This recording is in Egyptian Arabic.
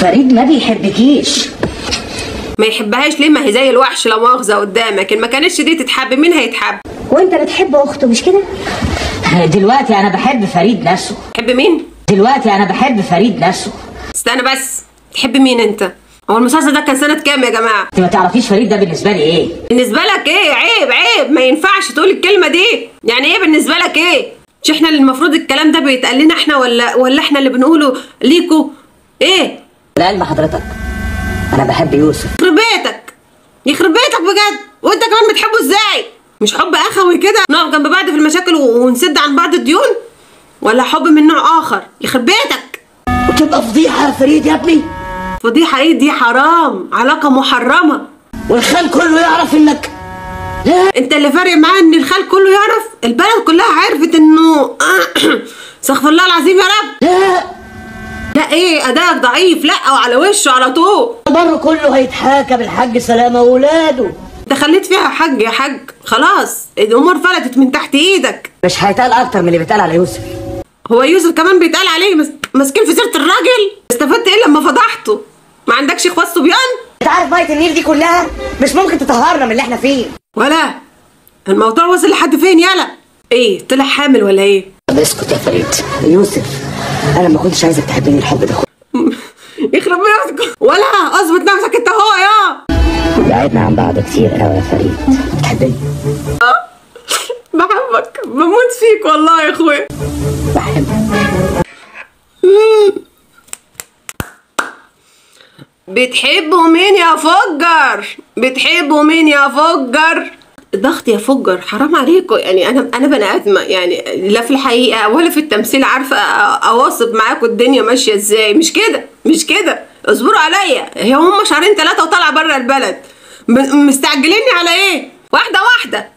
فريد ما بيحبكيش ما يحبهاش ليه ما هي زي الوحش لا مؤاخذه قدامك ان ما كانتش دي تتحب مين هيتحب وانت بتحب اخته مش كده دلوقتي انا بحب فريد نفسه تحب مين دلوقتي انا بحب فريد نفسه استنى بس تحب مين انت هو المسلسل ده كان سنه كام يا جماعه انت ما تعرفيش فريد ده بالنسبه لي ايه بالنسبه لك ايه عيب عيب ما ينفعش تقول الكلمه دي يعني ايه بالنسبه لك ايه مش احنا اللي المفروض الكلام ده بيتقال لنا احنا ولا ولا احنا اللي بنقوله ليكوا ايه لعلم حضرتك انا بحب يوسف يخرب بيتك يخرب بيتك بجد وانت كمان بتحبه ازاي مش حب اخوي كده نقف جنب بعض في المشاكل و- ونسد عن بعض الديون ولا حب من نوع اخر يخرب بيتك وتبقى فضيحه يا فريد يا ابني فضيحه ايه دي حرام علاقه محرمه والخال كله يعرف انك لا انت اللي فارق معاه ان الخال كله يعرف البلد كلها عرفت انه استغفر الله العظيم يا رب لا لا ايه ادائك ضعيف لا وعلى وشه على طول البر كله هيتحاكى بالحاج سلامه واولاده انت خليت فيها حاج يا حاج خلاص الامور فلتت من تحت ايدك مش هيتقال اكتر من اللي بيتقال على يوسف هو يوسف كمان بيتقال عليه مس... ماسكين في سيره الراجل استفدت ايه لما فضحته ما عندكش اخوات صبيان انت عارف ميه النيل دي كلها مش ممكن تطهرنا من اللي احنا فيه ولا الموضوع وصل لحد فين يالا ايه طلع حامل ولا ايه طب اسكت يا فريد يوسف انا ما كنتش عايزك تحبني الحب ده يخرب بيتك ولا اظبط نفسك انت هو يا بعدنا عن بعض كتير قوي يا فريد بتحبني بحبك بموت فيك والله يا اخويا بحبك بتحبوا مين يا فجر بتحبوا مين يا فجر ضغط يا فجر حرام عليكم يعني انا انا بني ادمه يعني لا في الحقيقه ولا في التمثيل عارفه أ- اواصب معاكم الدنيا ماشيه ازاي مش كده مش كده اصبروا عليا هي هم شهرين ثلاثه وطالعه بره البلد م- مستعجليني على ايه واحده واحده